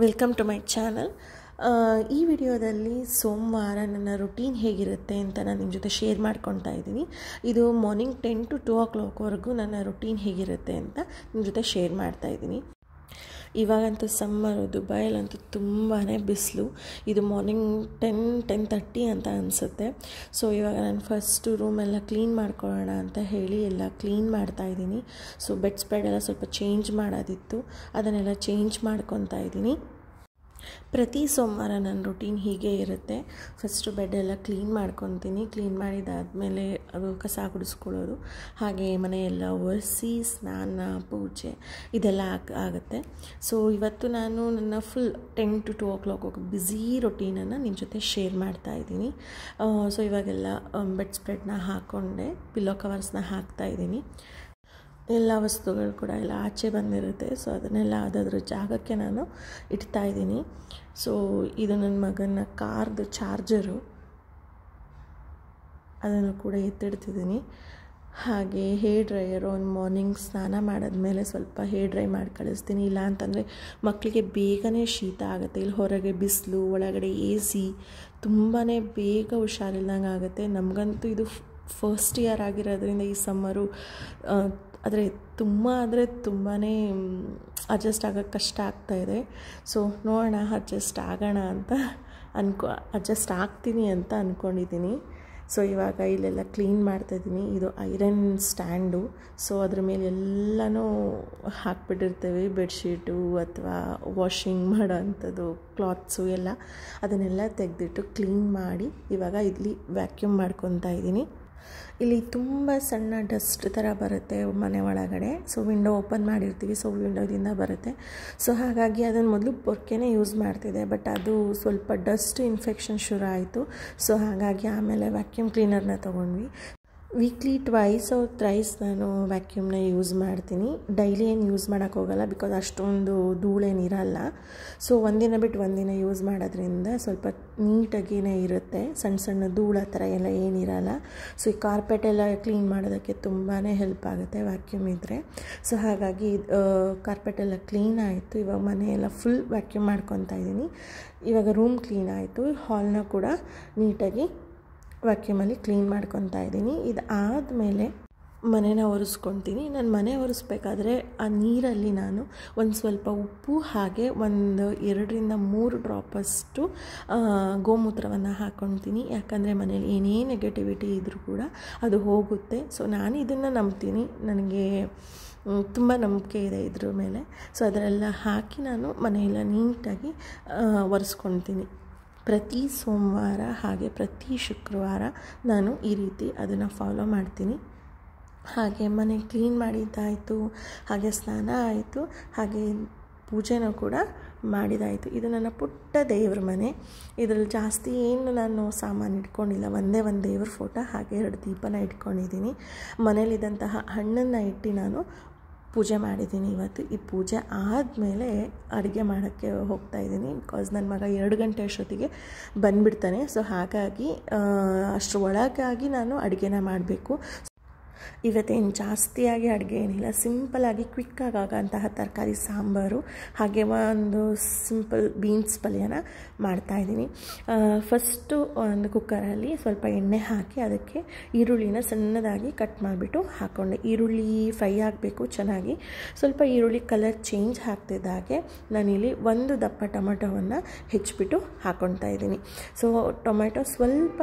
welcome to my channel ಈ ವಿಡಿಯೋದಲ್ಲಿ ಸೋಮವಾರ ನನ್ನ ರುಟೀನ್ ಹೇಗಿರುತ್ತೆ ಅಂತ ನಾನು ನಿಮ್ಮ ಜೊತೆ ಶೇರ್ ಮಾಡ್ಕೊತಾ ಇದ್ದೀನಿ ಇದು ಮಾರ್ನಿಂಗ್ ಟೆನ್ ಟು ಟೂ ಓ ಕ್ಲಾಕ್ವರೆಗೂ ನನ್ನ ರುಟೀನ್ ಹೇಗಿರುತ್ತೆ ಅಂತ ನಿಮ್ಮ ಜೊತೆ ಶೇರ್ ಮಾಡ್ತಾ ಇದ್ದೀನಿ ಇವಾಗಂತೂ ಸಮ್ಮರು ದುಬೈಲಂತೂ ತುಂಬಾ ಬಿಸಿಲು ಇದು ಮಾರ್ನಿಂಗ್ ಟೆನ್ ಟೆನ್ ತರ್ಟಿ ಅಂತ ಅನಿಸುತ್ತೆ ಸೊ ಇವಾಗ ನಾನು ಫಸ್ಟು ರೂಮೆಲ್ಲ ಕ್ಲೀನ್ ಮಾಡ್ಕೊಳ್ಳೋಣ ಅಂತ ಹೇಳಿ ಎಲ್ಲ ಕ್ಲೀನ್ ಮಾಡ್ತಾಯಿದ್ದೀನಿ ಸೊ ಬೆಡ್ ಸ್ಪ್ರೆಡ್ ಎಲ್ಲ ಸ್ವಲ್ಪ ಚೇಂಜ್ ಮಾಡೋದಿತ್ತು ಅದನ್ನೆಲ್ಲ ಚೇಂಜ್ ಮಾಡ್ಕೊತಾ ಇದ್ದೀನಿ ಪ್ರತಿ ಸೋಮವಾರ ನನ್ನ ರುಟೀನ್ ಹೀಗೆ ಇರುತ್ತೆ ಫಸ್ಟು ಬೆಡ್ಡೆಲ್ಲ ಕ್ಲೀನ್ ಮಾಡ್ಕೊತೀನಿ ಕ್ಲೀನ್ ಮಾಡಿದಾದಮೇಲೆ ಅದು ಕಸ ಗುಡಿಸ್ಕೊಳ್ಳೋದು ಹಾಗೆ ಮನೆಯೆಲ್ಲ ಒರೆಸಿ ಸ್ನಾನ ಪೂಜೆ ಇದೆಲ್ಲ ಆಗ ಆಗುತ್ತೆ ಸೊ ಇವತ್ತು ನಾನು ನನ್ನ full ten to two o'clock ಹೋಗಿ ಬ್ಯುಸಿ ರೊಟೀನನ್ನು ನಿಮ್ಮ ಜೊತೆ ಶೇರ್ ಮಾಡ್ತಾ ಇದ್ದೀನಿ ಸೊ ಇವಾಗೆಲ್ಲ ಬೆಡ್ ಸ್ಪ್ರೆಡ್ನ ಹಾಕ್ಕೊಂಡೆ ಪಿಲ್ಲೋ ಕವರ್ಸ್ನ ಹಾಕ್ತಾಯಿದ್ದೀನಿ ಎಲ್ಲ ವಸ್ತುಗಳು ಕೂಡ ಎಲ್ಲ ಆಚೆ ಬಂದಿರುತ್ತೆ ಸೊ ಅದನ್ನೆಲ್ಲ ಅದಾದ್ರ ಜಾಗಕ್ಕೆ ನಾನು ಇಡ್ತಾ ಇದ್ದೀನಿ ಸೊ ಇದು ನನ್ನ ಮಗನ ಕಾರ್ದು ಚಾರ್ಜರು ಅದನ್ನು ಕೂಡ ಎತ್ತಿಡ್ತಿದ್ದೀನಿ ಹಾಗೆ ಹೇರ್ ಡ್ರೈಯರು ಒಂದು ಮಾರ್ನಿಂಗ್ ಸ್ನಾನ ಮಾಡಿದ್ಮೇಲೆ ಸ್ವಲ್ಪ ಹೇರ್ ಡ್ರೈ ಮಾಡಿ ಕಳಿಸ್ತೀನಿ ಇಲ್ಲ ಅಂತಂದರೆ ಮಕ್ಕಳಿಗೆ ಬೇಗನೆ ಶೀತ ಆಗುತ್ತೆ ಇಲ್ಲಿ ಹೊರಗೆ ಬಿಸಿಲು ಒಳಗಡೆ ಎ ಸಿ ತುಂಬಾ ಬೇಗ ಹುಷಾರಿಲ್ದಂಗೆ ಆಗುತ್ತೆ ನಮಗಂತೂ ಇದು ಫಸ್ಟ್ ಇಯರ್ ಆಗಿರೋದ್ರಿಂದ ಈ ಸಮ್ಮರು ಆದರೆ ತುಂಬ ಅಂದರೆ ತುಂಬಾ ಅಡ್ಜಸ್ಟ್ ಆಗೋಕ್ಕೆ ಕಷ್ಟ ಆಗ್ತಾಯಿದೆ ಸೊ ನೋಡೋಣ ಅಡ್ಜಸ್ಟ್ ಆಗೋಣ ಅಂತ ಅನ್ಕೊ ಅಡ್ಜಸ್ಟ್ ಆಗ್ತೀನಿ ಅಂತ ಅಂದ್ಕೊಂಡಿದ್ದೀನಿ ಸೊ ಇವಾಗ ಇಲ್ಲೆಲ್ಲ ಕ್ಲೀನ್ ಮಾಡ್ತಾಯಿದ್ದೀನಿ ಇದು ಐರನ್ ಸ್ಟ್ಯಾಂಡು ಸೊ ಅದ್ರ ಮೇಲೆ ಎಲ್ಲನೂ ಹಾಕ್ಬಿಟ್ಟಿರ್ತೀವಿ ಬೆಡ್ಶೀಟು ಅಥವಾ ವಾಷಿಂಗ್ ಮಾಡೋ ಅಂಥದ್ದು ಕ್ಲಾತ್ಸು ಎಲ್ಲ ಅದನ್ನೆಲ್ಲ ತೆಗೆದಿಟ್ಟು ಕ್ಲೀನ್ ಮಾಡಿ ಇವಾಗ ಇಲ್ಲಿ ವ್ಯಾಕ್ಯೂಮ್ ಮಾಡ್ಕೊತಾ ಇದ್ದೀನಿ ಇಲ್ಲಿ ತುಂಬ ಸಣ್ಣ ಡಸ್ಟ್ ಥರ ಬರುತ್ತೆ ಮನೆ ಒಳಗಡೆ ಸೊ ವಿಂಡೋ ಓಪನ್ ಮಾಡಿರ್ತೀವಿ ಸೊ ವಿಂಡೋದಿಂದ ಬರುತ್ತೆ ಸೊ ಹಾಗಾಗಿ ಅದನ್ನು ಮೊದಲು ಪೊರ್ಕೆನೇ ಯೂಸ್ ಮಾಡ್ತಿದ್ದೆ ಬಟ್ ಅದು ಸ್ವಲ್ಪ ಡಸ್ಟ್ ಇನ್ಫೆಕ್ಷನ್ ಶುರು ಆಯಿತು ಸೊ ಹಾಗಾಗಿ ಆಮೇಲೆ ವ್ಯಾಕ್ಯೂಮ್ ಕ್ಲೀನರ್ನ ತೊಗೊಂಡ್ವಿ ವೀಕ್ಲಿ ಟ್ವೈಸ್ ಅವ್ರ ಥ್ರೈಸ್ ನಾನು ವ್ಯಾಕ್ಯೂಮ್ನ ಯೂಸ್ ಮಾಡ್ತೀನಿ ಡೈಲಿ ಏನು ಯೂಸ್ ಮಾಡೋಕ್ಕೆ ಹೋಗಲ್ಲ ಬಿಕಾಸ್ ಅಷ್ಟೊಂದು ಧೂಳೇನಿರಲ್ಲ ಸೊ ಒಂದಿನ ಬಿಟ್ಟು ಒಂದಿನ ಯೂಸ್ ಮಾಡೋದ್ರಿಂದ ಸ್ವಲ್ಪ ನೀಟಾಗಿಯೇ ಇರುತ್ತೆ ಸಣ್ಣ ಸಣ್ಣ ಧೂಳ ಥರ ಎಲ್ಲ ಏನಿರಲ್ಲ ಸೊ ಈ ಕಾರ್ಪೆಟ್ ಎಲ್ಲ ಕ್ಲೀನ್ ಮಾಡೋದಕ್ಕೆ ತುಂಬಾ ಹೆಲ್ಪ್ ಆಗುತ್ತೆ ವ್ಯಾಕ್ಯೂಮ್ ಇದ್ದರೆ ಸೊ ಹಾಗಾಗಿ ಕಾರ್ಪೆಟ್ ಎಲ್ಲ ಕ್ಲೀನ್ ಆಯಿತು ಇವಾಗ ಮನೆಯೆಲ್ಲ ಫುಲ್ ವ್ಯಾಕ್ಯೂಮ್ ಮಾಡ್ಕೊತಾ ಇದ್ದೀನಿ ಇವಾಗ ರೂಮ್ ಕ್ಲೀನ್ ಆಯಿತು ಹಾಲ್ನ ಕೂಡ ನೀಟಾಗಿ ವ್ಯಾಕ್ಯೂಮಲ್ಲಿ ಕ್ಲೀನ್ ಮಾಡ್ಕೊತಾ ಇದ್ದೀನಿ ಇದು ಆದಮೇಲೆ ಮನೇನ ಒರೆಸ್ಕೊತೀನಿ ನಾನು ಮನೆ ಒರೆಸ್ಬೇಕಾದ್ರೆ ಆ ನೀರಲ್ಲಿ ನಾನು ಒಂದು ಸ್ವಲ್ಪ ಉಪ್ಪು ಹಾಗೆ ಒಂದು ಎರಡರಿಂದ ಮೂರು ಡ್ರಾಪಷ್ಟು ಗೋಮೂತ್ರವನ್ನು ಹಾಕ್ಕೊಳ್ತೀನಿ ಯಾಕಂದರೆ ಮನೇಲಿ ಏನೇ ನೆಗೆಟಿವಿಟಿ ಇದ್ದರೂ ಕೂಡ ಅದು ಹೋಗುತ್ತೆ ಸೊ ನಾನು ಇದನ್ನು ನಂಬ್ತೀನಿ ನನಗೆ ತುಂಬ ನಂಬಿಕೆ ಇದೆ ಇದ್ರ ಮೇಲೆ ಸೊ ಅದರೆಲ್ಲ ಹಾಕಿ ನಾನು ಮನೆಯೆಲ್ಲ ನೀಟಾಗಿ ಒರೆಸ್ಕೊಳ್ತೀನಿ ಪ್ರತಿ ಸೋಮವಾರ ಹಾಗೆ ಪ್ರತಿ ಶುಕ್ರವಾರ ನಾನು ಈ ರೀತಿ ಅದನ್ನು ಫಾಲೋ ಮಾಡ್ತೀನಿ ಹಾಗೆ ಮನೆ ಕ್ಲೀನ್ ಮಾಡಿದ್ದಾಯಿತು ಹಾಗೆ ಸ್ನಾನ ಆಯಿತು ಹಾಗೆ ಪೂಜೆನೂ ಕೂಡ ಮಾಡಿದಾಯಿತು ಇದು ನನ್ನ ಪುಟ್ಟ ದೇವ್ರ ಮನೆ ಇದರಲ್ಲಿ ಜಾಸ್ತಿ ಏನು ನಾನು ಸಾಮಾನು ಇಟ್ಕೊಂಡಿಲ್ಲ ಒಂದೇ ಒಂದು ದೇವ್ರ ಫೋಟೋ ಹಾಗೆ ಎರಡು ದೀಪನ ಇಟ್ಕೊಂಡಿದ್ದೀನಿ ಮನೇಲಿದ್ದಂತಹ ಹಣ್ಣನ್ನು ಇಟ್ಟು ನಾನು ಪೂಜೆ ಮಾಡಿದ್ದೀನಿ ಇವತ್ತು ಈ ಪೂಜೆ ಆದಮೇಲೆ ಅಡುಗೆ ಮಾಡೋಕ್ಕೆ ಹೋಗ್ತಾ ಇದ್ದೀನಿ ಬಿಕಾಸ್ ನನ್ನ ಮಗ ಎರಡು ಗಂಟೆ ಅಷ್ಟೊತ್ತಿಗೆ ಬಂದುಬಿಡ್ತಾನೆ ಸೊ ಹಾಗಾಗಿ ಅಷ್ಟರ ಒಳಗಾಗಿ ನಾನು ಅಡುಗೆನ ಮಾಡಬೇಕು ಇವತ್ತೇನು ಜಾಸ್ತಿಯಾಗಿ ಅಡುಗೆ ಏನಿಲ್ಲ ಸಿಂಪಲಾಗಿ ಕ್ವಿಕ್ಕಾಗಿ ಆಗೋಂತಹ ತರಕಾರಿ ಸಾಂಬಾರು ಹಾಗೆ ಒಂದು ಸಿಂಪಲ್ ಬೀನ್ಸ್ ಪಲ್ಯನ ಮಾಡ್ತಾಯಿದ್ದೀನಿ ಫಸ್ಟು ಒಂದು ಕುಕ್ಕರಲ್ಲಿ ಸ್ವಲ್ಪ ಎಣ್ಣೆ ಹಾಕಿ ಅದಕ್ಕೆ ಈರುಳ್ಳಿನ ಸಣ್ಣದಾಗಿ ಕಟ್ ಮಾಡಿಬಿಟ್ಟು ಹಾಕ್ಕೊಂಡೆ ಈರುಳ್ಳಿ ಫ್ರೈ ಆಗಬೇಕು ಚೆನ್ನಾಗಿ ಸ್ವಲ್ಪ ಈರುಳ್ಳಿ ಕಲರ್ ಚೇಂಜ್ ಆಗ್ತಿದ್ದಾಗೆ ನಾನಿಲ್ಲಿ ಒಂದು ದಪ್ಪ ಟೊಮೆಟೊವನ್ನು ಹೆಚ್ಚಿಬಿಟ್ಟು ಹಾಕ್ಕೊಳ್ತಾ ಇದ್ದೀನಿ ಸೊ ಟೊಮೆಟೊ ಸ್ವಲ್ಪ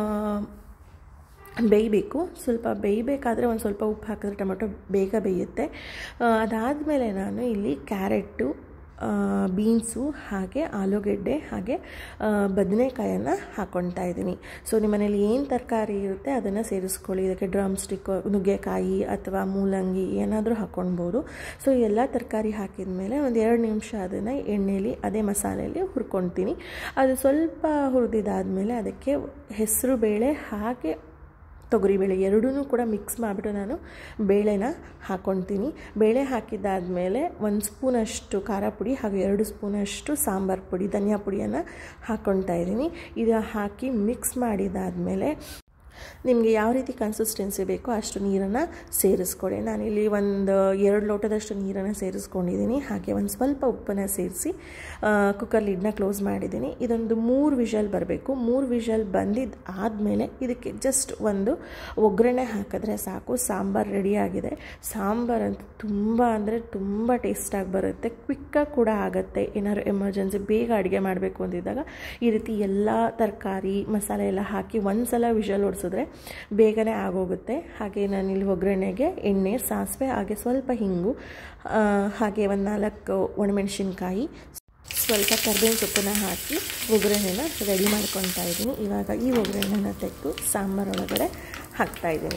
ಬೇಯಬೇಕು ಸ್ವಲ್ಪ ಬೇಯಬೇಕಾದ್ರೆ ಒಂದು ಸ್ವಲ್ಪ ಉಪ್ಪು ಹಾಕಿದ್ರೆ ಟೊಮೆಟೊ ಬೇಗ ಬೇಯುತ್ತೆ ಅದಾದಮೇಲೆ ನಾನು ಇಲ್ಲಿ ಕ್ಯಾರೆಟು ಬೀನ್ಸು ಹಾಗೆ ಆಲೂಗೆಡ್ಡೆ ಹಾಗೆ ಬದನೆಕಾಯನ್ನು ಹಾಕ್ಕೊಳ್ತಾ ಇದ್ದೀನಿ ಸೊ ನಿಮ್ಮ ಮನೇಲಿ ಏನು ತರಕಾರಿ ಇರುತ್ತೆ ಅದನ್ನು ಸೇರಿಸ್ಕೊಳ್ಳಿ ಇದಕ್ಕೆ ಡ್ರಮ್ ಸ್ಟಿಕ್ ನುಗ್ಗೆಕಾಯಿ ಅಥವಾ ಮೂಲಂಗಿ ಏನಾದರೂ ಹಾಕ್ಕೊಳ್ಬೋದು ಸೊ ಎಲ್ಲ ತರಕಾರಿ ಹಾಕಿದ ಮೇಲೆ ಒಂದು ಎರಡು ನಿಮಿಷ ಅದನ್ನು ಎಣ್ಣೆಲಿ ಅದೇ ಮಸಾಲೆಯಲ್ಲಿ ಹುರ್ಕೊಳ್ತೀನಿ ಅದು ಸ್ವಲ್ಪ ಹುರಿದಿದ್ದಾದಮೇಲೆ ಅದಕ್ಕೆ ಹೆಸರು ಬೇಳೆ ಹಾಗೆ ತೊಗರಿಬೇಳೆ ಎರಡೂ ಕೂಡ ಮಿಕ್ಸ್ ಮಾಡಿಬಿಟ್ಟು ನಾನು ಬೇಳೆನ ಹಾಕ್ಕೊಳ್ತೀನಿ ಬೇಳೆ ಹಾಕಿದ್ದಾದಮೇಲೆ ಒಂದು ಸ್ಪೂನಷ್ಟು ಖಾರ ಪುಡಿ ಹಾಗೂ ಎರಡು ಸ್ಪೂನಷ್ಟು ಸಾಂಬಾರು ಪುಡಿ ಧನಿಯಾ ಪುಡಿಯನ್ನು ಹಾಕ್ಕೊಳ್ತಾ ಇದ್ದೀನಿ ಇದು ಹಾಕಿ ಮಿಕ್ಸ್ ಮಾಡಿದಾದಮೇಲೆ ನಿಮಗೆ ಯಾವ ರೀತಿ ಕನ್ಸಿಸ್ಟೆನ್ಸಿ ಬೇಕೋ ಅಷ್ಟು ನೀರನ್ನು ಸೇರಿಸ್ಕೊಡಿ ನಾನಿಲ್ಲಿ ಒಂದು ಎರಡು ಲೋಟದಷ್ಟು ನೀರನ್ನು ಸೇರಿಸ್ಕೊಂಡಿದ್ದೀನಿ ಹಾಗೆ ಒಂದು ಸ್ವಲ್ಪ ಉಪ್ಪನ್ನು ಸೇರಿಸಿ ಕುಕ್ಕರ್ ಲಿಡ್ನ ಕ್ಲೋಸ್ ಮಾಡಿದ್ದೀನಿ ಇದೊಂದು ಮೂರು ವಿಷಲ್ ಬರಬೇಕು ಮೂರು ವಿಷಲ್ ಬಂದಿದ್ದು ಆದಮೇಲೆ ಇದಕ್ಕೆ ಜಸ್ಟ್ ಒಂದು ಒಗ್ಗರಣೆ ಹಾಕಿದ್ರೆ ಸಾಕು ಸಾಂಬಾರು ರೆಡಿಯಾಗಿದೆ ಸಾಂಬಾರು ಅಂತೂ ತುಂಬ ಅಂದರೆ ತುಂಬ ಟೇಸ್ಟಾಗಿ ಬರುತ್ತೆ ಕ್ವಿಕ್ಕಾಗಿ ಕೂಡ ಆಗುತ್ತೆ ಏನಾದ್ರು ಎಮರ್ಜೆನ್ಸಿ ಬೇಗ ಅಡುಗೆ ಮಾಡಬೇಕು ಅಂತಿದ್ದಾಗ ಈ ರೀತಿ ಎಲ್ಲ ತರಕಾರಿ ಮಸಾಲೆ ಎಲ್ಲ ಹಾಕಿ ಒಂದು ಸಲ ವಿಷಲ್ ಹೊಡ್ಸಿದ್ರೆ ಬೇಗನೆ ಆಗೋಗುತ್ತೆ ಹಾಗೆ ನಾನಿಲ್ಲಿ ಒಗ್ಗರಣೆಗೆ ಎಣ್ಣೆ ಸಾಸಿವೆ ಹಾಗೆ ಸ್ವಲ್ಪ ಹಿಂಗು ಹಾಗೆ ಒಂದು ನಾಲ್ಕು ಒಣಮೆಣಸಿನ್ಕಾಯಿ ಸ್ವಲ್ಪ ಕರ್ಬೇವಿನ ಸೊಪ್ಪನ್ನ ಹಾಕಿ ಒಗ್ಗರಣೆನ ರೆಡಿ ಮಾಡ್ಕೊತಾ ಇದ್ದೀನಿ ಇವಾಗ ಈ ಒಗ್ಗರಣೆನ ತೆಗೆದು ಸಾಂಬಾರೊಳಗಡೆ ಹಾಕ್ತಾಯಿದ್ದೀನಿ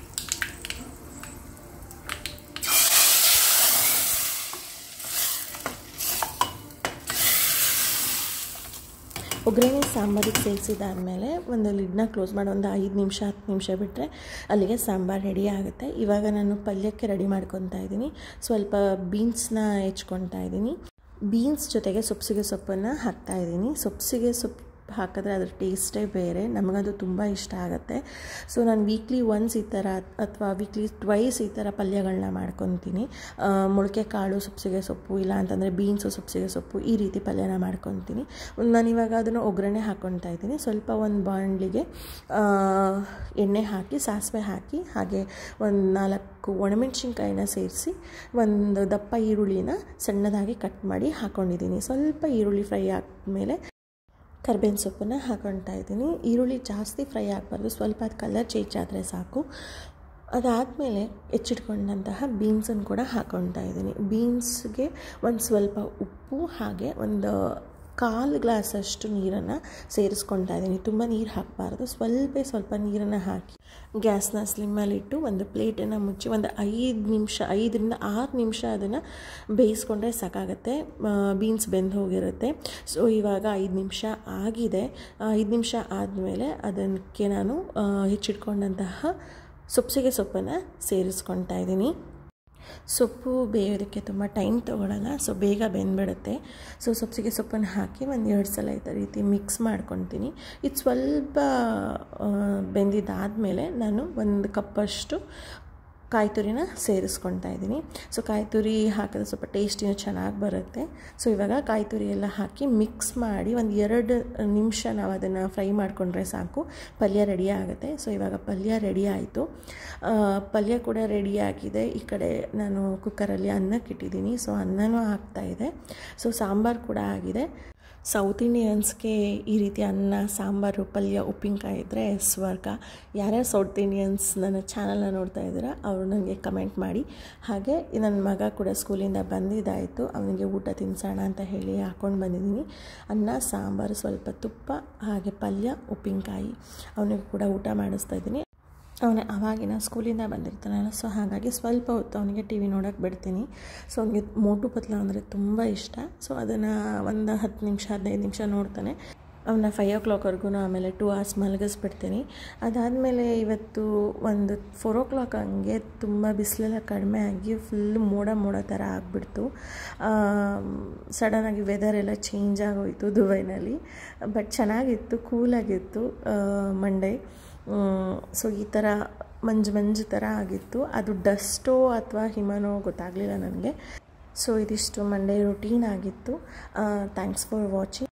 ಒಗ್ಗರಣೆ ಸಾಂಬಾರಿಗೆ ಸೇರಿಸಿದಾದಮೇಲೆ ಒಂದು ಲಿಡ್ನ ಕ್ಲೋಸ್ ಮಾಡಿ ಒಂದು ಐದು ನಿಮಿಷ ಹತ್ತು ನಿಮಿಷ ಬಿಟ್ಟರೆ ಅಲ್ಲಿಗೆ ಸಾಂಬಾರು ರೆಡಿ ಆಗುತ್ತೆ ಇವಾಗ ನಾನು ಪಲ್ಯಕ್ಕೆ ರೆಡಿ ಮಾಡ್ಕೊತಾ ಇದ್ದೀನಿ ಸ್ವಲ್ಪ ಬೀನ್ಸ್ನ ಹೆಚ್ಕೊತಾ ಇದ್ದೀನಿ ಬೀನ್ಸ್ ಜೊತೆಗೆ ಸೊಪ್ಸಿಗೆ ಸೊಪ್ಪನ್ನು ಹಾಕ್ತಾಯಿದ್ದೀನಿ ಸೊಪ್ಸಿಗೆ ಸೊಪ್ಪು ಹಾಕಿದ್ರೆ ಅದ್ರ ಟೇಸ್ಟೇ ಬೇರೆ ನಮಗದು ತುಂಬ ಇಷ್ಟ ಆಗುತ್ತೆ ಸೊ ನಾನು ವೀಕ್ಲಿ ಒನ್ಸ್ ಈ ಥರ ಅಥವಾ ವೀಕ್ಲಿ ಟ್ವೈಸ್ ಈ ಥರ ಪಲ್ಯಗಳನ್ನ ಮಾಡ್ಕೊತೀನಿ ಮೊಳಕೆ ಕಾಳು ಸೊಪ್ಸಿಗೆ ಸೊಪ್ಪು ಇಲ್ಲ ಅಂತಂದರೆ ಬೀನ್ಸು ಸೊಪ್ಸಿಗೆ ಸೊಪ್ಪು ಈ ರೀತಿ ಪಲ್ಯನ ಮಾಡ್ಕೊತೀನಿ ನಾನಿವಾಗ ಅದನ್ನು ಒಗ್ಗರಣೆ ಹಾಕ್ಕೊತಾ ಇದ್ದೀನಿ ಸ್ವಲ್ಪ ಒಂದು ಬಾಣಲಿಗೆ ಎಣ್ಣೆ ಹಾಕಿ ಸಾಸಿವೆ ಹಾಕಿ ಹಾಗೆ ಒಂದು ನಾಲ್ಕು ಒಣಮೆಣ್ಸಿನ್ಕಾಯಿನ ಸೇರಿಸಿ ಒಂದು ದಪ್ಪ ಈರುಳ್ಳಿನ ಸಣ್ಣದಾಗಿ ಕಟ್ ಮಾಡಿ ಹಾಕ್ಕೊಂಡಿದ್ದೀನಿ ಸ್ವಲ್ಪ ಈರುಳ್ಳಿ ಫ್ರೈ ಆದಮೇಲೆ ಕರ್ಬೇವಿನ ಸೊಪ್ಪನ್ನು ಹಾಕೊಳ್ತಾ ಇದ್ದೀನಿ ಈರುಳ್ಳಿ ಜಾಸ್ತಿ ಫ್ರೈ ಆಗಬಾರ್ದು ಸ್ವಲ್ಪ ಅದು ಕಲರ್ ಚೇಂಜ್ ಆದರೆ ಸಾಕು ಅದಾದಮೇಲೆ ಹೆಚ್ಚಿಟ್ಕೊಂಡಂತಹ ಬೀನ್ಸನ್ನು ಕೂಡ ಹಾಕ್ಕೊಳ್ತಾ ಇದ್ದೀನಿ ಬೀನ್ಸ್ಗೆ ಒಂದು ಸ್ವಲ್ಪ ಉಪ್ಪು ಹಾಗೆ ಒಂದು ಕಾಲು ಗ್ಲಾಸಷ್ಟು ನೀರನ್ನು ಸೇರಿಸ್ಕೊಳ್ತಾ ಇದ್ದೀನಿ ತುಂಬ ನೀರು ಹಾಕಬಾರ್ದು ಸ್ವಲ್ಪ ಸ್ವಲ್ಪ ನೀರನ್ನು ಹಾಕಿ ಗ್ಯಾಸ್ನ ಸ್ಲಿಮ್ಮಲ್ಲಿಟ್ಟು ಒಂದು ಪ್ಲೇಟನ್ನು ಮುಚ್ಚಿ ಒಂದು ಐದು ನಿಮಿಷ ಐದರಿಂದ ಆರು ನಿಮಿಷ ಅದನ್ನು ಬೇಯಿಸ್ಕೊಂಡ್ರೆ ಸಾಕಾಗುತ್ತೆ ಬೀನ್ಸ್ ಬೆಂದು ಹೋಗಿರುತ್ತೆ ಸೊ ಇವಾಗ ಐದು ನಿಮಿಷ ಆಗಿದೆ ಐದು ನಿಮಿಷ ಆದಮೇಲೆ ಅದಕ್ಕೆ ನಾನು ಹೆಚ್ಚಿಟ್ಕೊಂಡಂತಹ ಸೊಪ್ಸಿಗೆ ಸೊಪ್ಪನ್ನು ಸೇರಿಸ್ಕೊಳ್ತಾ ಇದ್ದೀನಿ ಸೊಪ್ಪು ಬೇಯೋದಕ್ಕೆ ತುಂಬ ಟೈಮ್ ತೊಗೊಳ್ಳಲ್ಲ ಸೊ ಬೇಗ ಬೆಂದ್ಬಿಡುತ್ತೆ ಸೊ ಸೊಪ್ಪಿಗೆ ಸೊಪ್ಪನ್ನು ಹಾಕಿ ಒಂದು ಎರಡು ಸಲ ಈ ರೀತಿ ಮಿಕ್ಸ್ ಮಾಡ್ಕೊತೀನಿ ಇದು ಸ್ವಲ್ಪ ಬೆಂದಿದ್ದಾದಮೇಲೆ ನಾನು ಒಂದು ಕಪ್ಪಷ್ಟು ಕಾಯಿ ತುರಿನ ಸೇರಿಸ್ಕೊಳ್ತಾ ಇದ್ದೀನಿ ಸೊ ಕಾಯಿ ತುರಿ ಹಾಕಿದ್ರೆ ಸ್ವಲ್ಪ ಟೇಸ್ಟಿನೂ ಚೆನ್ನಾಗಿ ಬರುತ್ತೆ ಸೊ ಇವಾಗ ಕಾಯಿ ತುರಿ ಎಲ್ಲ ಹಾಕಿ ಮಿಕ್ಸ್ ಮಾಡಿ ಒಂದು ಎರಡು ನಿಮಿಷ ನಾವು ಅದನ್ನು ಫ್ರೈ ಮಾಡಿಕೊಂಡ್ರೆ ಸಾಕು ಪಲ್ಯ ರೆಡಿ ಆಗುತ್ತೆ ಸೊ ಇವಾಗ ಪಲ್ಯ ರೆಡಿ ಆಯಿತು ಪಲ್ಯ ಕೂಡ ರೆಡಿ ಆಗಿದೆ ಈ ಕಡೆ ನಾನು ಕುಕ್ಕರಲ್ಲಿ ಅನ್ನಕ್ಕೆ ಇಟ್ಟಿದ್ದೀನಿ ಸೊ ಅನ್ನನೂ ಆಗ್ತಾಯಿದೆ ಸೊ ಸಾಂಬಾರು ಕೂಡ ಆಗಿದೆ ಸೌತ್ ಇಂಡಿಯನ್ಸ್ಗೆ ಈ ರೀತಿ ಅನ್ನ ಸಾಂಬಾರು ಪಲ್ಯ ಉಪ್ಪಿನಕಾಯಿ ಇದ್ದರೆ ಸ್ವರ್ಗ ಯಾರ್ಯಾರು ಸೌತ್ ಇಂಡಿಯನ್ಸ್ ನನ್ನ ಚಾನಲ್ನ ನೋಡ್ತಾ ಇದ್ದೀರಾ ಅವರು ನನಗೆ ಕಮೆಂಟ್ ಮಾಡಿ ಹಾಗೆ ನನ್ನ ಮಗ ಕೂಡ ಸ್ಕೂಲಿಂದ ಬಂದಿದ್ದಾಯಿತು ಅವನಿಗೆ ಊಟ ತಿನ್ಸೋಣ ಅಂತ ಹೇಳಿ ಹಾಕ್ಕೊಂಡು ಬಂದಿದ್ದೀನಿ ಅನ್ನ ಸಾಂಬಾರು ಸ್ವಲ್ಪ ತುಪ್ಪ ಹಾಗೆ ಪಲ್ಯ ಉಪ್ಪಿನಕಾಯಿ ಅವನಿಗೆ ಕೂಡ ಊಟ ಮಾಡಿಸ್ತಾ ಇದ್ದೀನಿ ಅವನ ಅವಾಗಿನ ಸ್ಕೂಲಿಂದ ಬಂದಿರ್ತಾನಲ್ಲ ಸೊ ಹಾಗಾಗಿ ಸ್ವಲ್ಪ ಹೊತ್ತು ಅವನಿಗೆ ಟಿ ವಿ ನೋಡೋಕೆ ಬಿಡ್ತೀನಿ ಸೊ ಅವನಿಗೆ ಮೋಟು ಪತ್ಲ ಅಂದರೆ ತುಂಬ ಇಷ್ಟ ಸೊ ಅದನ್ನು ಒಂದು ಹತ್ತು ನಿಮಿಷ ಹದಿನೈದು ನಿಮಿಷ ನೋಡ್ತಾನೆ ಅವನ್ನ ಫೈವ್ ಓ ಕ್ಲಾಕ್ವರೆಗೂ ಆಮೇಲೆ ಟೂ ಅವರ್ಸ್ ಮಲಗಿಸ್ಬಿಡ್ತೀನಿ ಅದಾದಮೇಲೆ ಇವತ್ತು ಒಂದು ಫೋರ್ ಓ ಕ್ಲಾಕ್ ಹಂಗೆ ತುಂಬ ಬಿಸಿಲೆಲ್ಲ ಕಡಿಮೆ ಆಗಿ ಫುಲ್ ಮೋಡ ಮೋಡ ಥರ ಆಗಿಬಿಡ್ತು ಸಡನ್ನಾಗಿ ವೆದರ್ ಎಲ್ಲ ಚೇಂಜ್ ಆಗೋಯಿತು ದುಬೈನಲ್ಲಿ ಬಟ್ ಚೆನ್ನಾಗಿತ್ತು ಕೂಲಾಗಿತ್ತು ಮಂಡೇ ಸೊ ಈ ಥರ ಮಂಜು ಮಂಜು ಥರ ಆಗಿತ್ತು ಅದು ಡಸ್ಟೋ ಅಥವಾ ಹಿಮನೋ ಗೊತ್ತಾಗಲಿಲ್ಲ ನನಗೆ ಸೊ ಇದಿಷ್ಟು ಮಂಡೇ ರುಟೀನ್ ಆಗಿತ್ತು ಥ್ಯಾಂಕ್ಸ್ ಫಾರ್ ವಾಚಿಂಗ್